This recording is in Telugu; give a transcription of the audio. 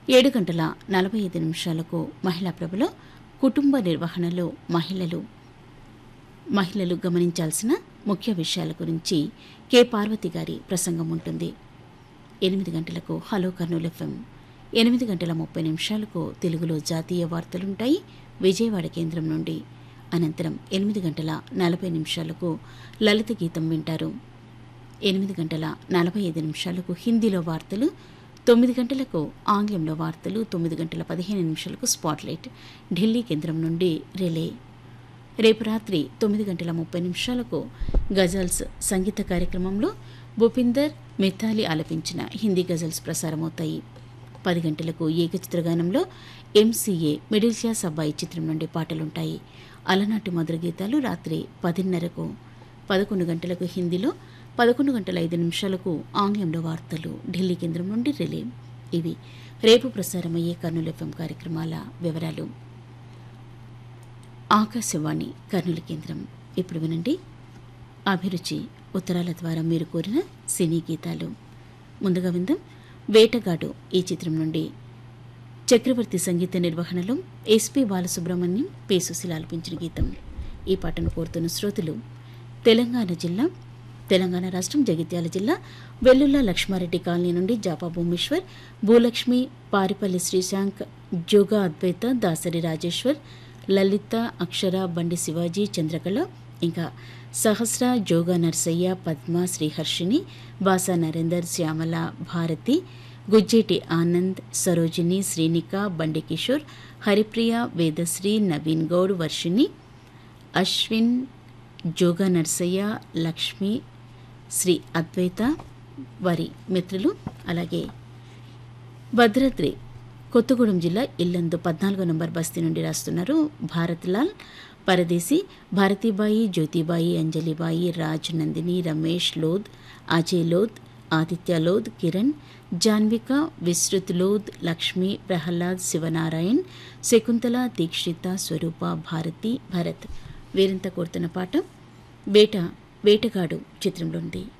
ఏడు గంటల నలభై ఐదు నిమిషాలకు మహిళా ప్రభలో కుటుంబ నిర్వహణలో మహిళలు మహిళలు గమనించాల్సిన ముఖ్య విషయాల గురించి కె పార్వతి గారి ప్రసంగం ఉంటుంది ఎనిమిది గంటలకు హలో కర్నూలు ఎఫ్ఎం ఎనిమిది గంటల ముప్పై నిమిషాలకు తెలుగులో జాతీయ వార్తలుంటాయి విజయవాడ కేంద్రం నుండి అనంతరం ఎనిమిది గంటల నలభై నిమిషాలకు లలిత గీతం వింటారు ఎనిమిది గంటల నలభై ఐదు నిమిషాలకు హిందీలో వార్తలు తొమ్మిది గంటలకు ఆంగ్లంలో వార్తలు తొమ్మిది గంటల పదిహేను నిమిషాలకు స్పాట్లైట్ ఢిల్లీ కేంద్రం నుండి రిలే రేపు రాత్రి తొమ్మిది గంటల ముప్పై నిమిషాలకు గజల్స్ సంగీత కార్యక్రమంలో భూపిందర్ మిథాలి ఆలపించిన హిందీ గజల్స్ ప్రసారమవుతాయి పది గంటలకు ఏకచిత్రగానంలో ఎంసీఏ మిడిల్ క్లాస్ అబ్బాయి చిత్రం నుండి పాటలుంటాయి అలనాటి మధుర గీతాలు రాత్రి పదిన్నరకు పదకొండు గంటలకు హిందీలో పదకొండు గంటల ఐదు నిమిషాలకు ఆంగ్లంలో వార్తలు ఢిల్లీ కేంద్రం నుండి రిలే ఇవి రేపు ప్రసారమయ్యే కర్నూలు ఎఫ్ఎం కార్యక్రమాల వివరాలు ఆకాశవాణి కర్నూలు కేంద్రం ఇప్పుడు వినండి అభిరుచి ఉత్తరాల ద్వారా మీరు కోరిన సినీ గీతాలు ముందుగా విందాం వేటగాడు ఈ చిత్రం నుండి చక్రవర్తి సంగీత నిర్వహణలో ఎస్పి బాలసుబ్రహ్మణ్యం పి సుశీల ఆలపించిన గీతం ఈ పాటను కోరుతున్న శ్రోతలు తెలంగాణ జిల్లా తెలంగాణ రాష్ట్రం జగిత్యాల జిల్లా వెల్లుల్ల లక్ష్మారెడ్డి కాలనీ నుండి జాపా భూమేశ్వర్ భూలక్ష్మి పారిపల్లి శ్రీశాంక్ జోగా అద్వైత దాసరి రాజేశ్వర్ లలిత అక్షర బండి శివాజీ చంద్రకళ ఇంకా సహస్ర జోగా నర్సయ్య పద్మ శ్రీహర్షిని బాసా నరేందర్ శ్యామల భారతి గుజ్జేటి ఆనంద్ సరోజిని శ్రీనిక బండి కిషోర్ హరిప్రియ వేదశ్రీ నవీన్ గౌడ్ వర్షిని అశ్విన్ జోగా నర్సయ్య లక్ష్మి శ్రీ అద్వైత వారి మిత్రులు అలాగే భద్రాద్రి కొత్తగూడెం జిల్లా ఇల్లందు పద్నాలుగో నంబర్ బస్తీ నుండి రాస్తున్నారు భారత్ లాల్ పరదేశి భారతీబాయి జ్యోతిబాయి అంజలిబాయి రాజ్ నందిని రమేష్ లోద్ అజయ్ లోద్ ఆదిత్య లోద్ కిరణ్ జాన్విక విస్తృత్ లోద్ లక్ష్మి ప్రహ్లాద్ శివనారాయణ్ శకుంతల దీక్షిత స్వరూప భారతి భరత్ వీరంతా కోరుతున్న పాట వేట వేటగాడు చిత్రంలో ఉంది